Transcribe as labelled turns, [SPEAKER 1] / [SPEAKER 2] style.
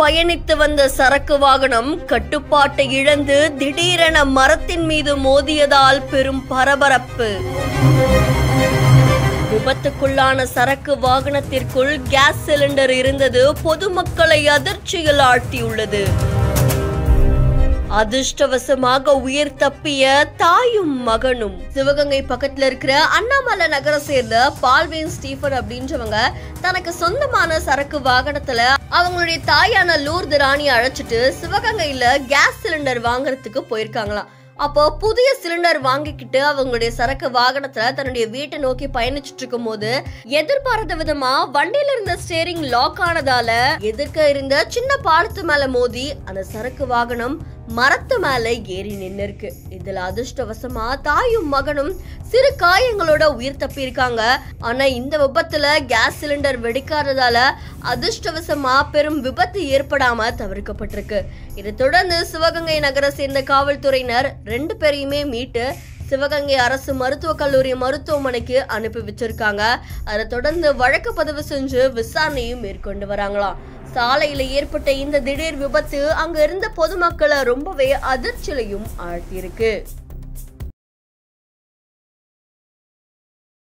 [SPEAKER 1] பயணித்து வந்த சரக்கு வாகனம் கட்டுப்பாட்டை இழந்து திடீரென மரத்தின் மீது மோதியதால் பெரும் பரபரப்பு விபத்துக்குள்ளான சரக்கு வாகனத்திற்குள் கேஸ் சிலிண்டர் இருந்தது பொதுமக்களை அதிர்ச்சியில் ஆழ்த்தியுள்ளது அதிர்ஷ்டவசமாக உயிர் தப்பிய தாயும் மகனும் சிவகங்கை பக்கத்துல இருக்கிற அண்ணாமலை நகரை சேர்ந்த பால்வேன் ஸ்டீஃபன் அப்படின்றவங்க தனக்கு சொந்தமான சரக்கு வாகனத்துல அவங்களுடைய தாயான லூர்து ராணி அழைச்சிட்டு சிவகங்கையில கேஸ் சிலிண்டர் வாங்குறதுக்கு போயிருக்காங்களாம் அப்போ புதிய சிலிண்டர் வாங்கிக்கிட்டு அவங்களுடைய சரக்கு வாகனத்துல தன்னுடைய வீட்டை நோக்கி பயணிச்சுட்டு இருக்கும் போது எதிர்பாராத விதமா வண்டியில இருந்த ஸ்டேரிங் லாக் ஆனதால எதிர்க்க இருந்த சின்ன பாலத்து மேல மோதி அந்த சரக்கு வாகனம் மரத்து மேல ஏறி நின்னு இருக்கு இதுல அதிர்ஷ்டவசமா தாயும் மகனும் சிறு காயங்களோட உயிர் தப்பி இருக்காங்க ஆனா இந்த விபத்துல கேஸ் சிலிண்டர் வெடிக்காததால அதிர்ஷ்டவசமா பெரும் விபத்து ஏற்படாம தவிர்க்கப்பட்டிருக்கு இதை தொடர்ந்து சிவகங்கை நகரை சேர்ந்த காவல்துறையினர் ரெண்டு பேரையுமே மீட்டு சிவகங்கை அரசு மருத்துவக் கல்லூரி மருத்துவமனைக்கு அனுப்பி வச்சிருக்காங்க அதை தொடர்ந்து வழக்கு பதிவு செஞ்சு விசாரணையும் மேற்கொண்டு வராங்களாம் சாலையில ஏற்பட்ட இந்த திடீர் விபத்து அங்க இருந்த பொதுமக்களை ரொம்பவே அதிர்ச்சியிலையும் ஆழ்த்தியிருக்கு